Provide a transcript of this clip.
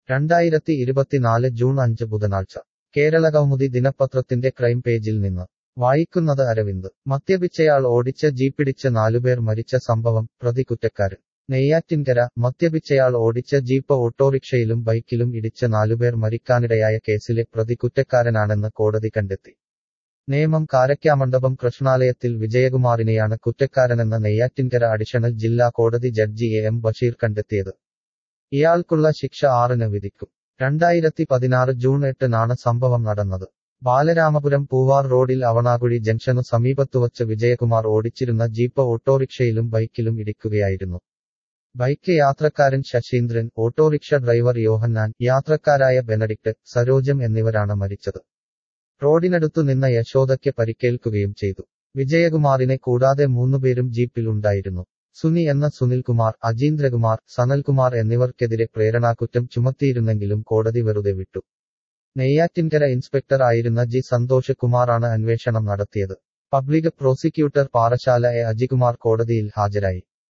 രണ്ടായിരത്തി ഇരുപത്തിനാല് ജൂൺ അഞ്ച് ബുധനാഴ്ച കേരള കൗമുദി ദിനപത്രത്തിന്റെ ക്രൈം പേജിൽ നിന്ന് വായിക്കുന്നത് അരവിന്ദ് മദ്യപിച്ചയാൾ ഓടിച്ച ജീപ്പിടിച്ച് നാലുപേർ മരിച്ച സംഭവം പ്രതി കുറ്റക്കാരൻ നെയ്യാറ്റിൻകര മദ്യപിച്ചയാൾ ഓടിച്ച ജീപ്പ് ഓട്ടോറിക്ഷയിലും ബൈക്കിലും ഇടിച്ച് നാലുപേർ മരിക്കാനിടയായ കേസിലെ പ്രതി കുറ്റക്കാരനാണെന്ന് കോടതി കണ്ടെത്തി നേമം കാരക്കാമണ്ഡപം കൃഷ്ണാലയത്തിൽ വിജയകുമാറിനെയാണ് കുറ്റക്കാരനെന്ന് നെയ്യാറ്റിൻകര അഡീഷണൽ ജില്ലാ കോടതി ജഡ്ജി എ എം ബഷീർ കണ്ടെത്തിയത് ഇയാൾക്കുള്ള ശിക്ഷ ആറിന് വിധിക്കും രണ്ടായിരത്തി പതിനാറ് ജൂൺ എട്ടിനാണ് സംഭവം നടന്നത് ബാലരാമപുരം പൂവാർ റോഡിൽ അവണാകുഴി ജംഗ്ഷനു സമീപത്തുവച്ച് വിജയകുമാർ ഓടിച്ചിരുന്ന ജീപ്പ് ഓട്ടോറിക്ഷയിലും ബൈക്കിലും ഇടിക്കുകയായിരുന്നു ബൈക്ക് യാത്രക്കാരൻ ശശീന്ദ്രൻ ഓട്ടോറിക്ഷ ഡ്രൈവർ യോഹന്നാൻ യാത്രക്കാരായ ബെനഡിക്ട് സരോജം എന്നിവരാണ് മരിച്ചത് റോഡിനടുത്തു നിന്ന യശോദയ്ക്ക് പരിക്കേൽക്കുകയും ചെയ്തു വിജയകുമാറിനെ കൂടാതെ മൂന്നുപേരും ജീപ്പിൽ ഉണ്ടായിരുന്നു സുനി എന്ന സുനിൽകുമാർ അജീന്ദ്രകുമാർ സനൽകുമാർ എന്നിവർക്കെതിരെ പ്രേരണാകുറ്റം ചുമത്തിയിരുന്നെങ്കിലും കോടതി വെറുതെ വിട്ടു നെയ്യാറ്റിൻകര ഇൻസ്പെക്ടർ ആയിരുന്ന ജി സന്തോഷ് കുമാറാണ് അന്വേഷണം നടത്തിയത് public prosecutor Parassala A Ajikumar കോടതിയിൽ ഹാജരായി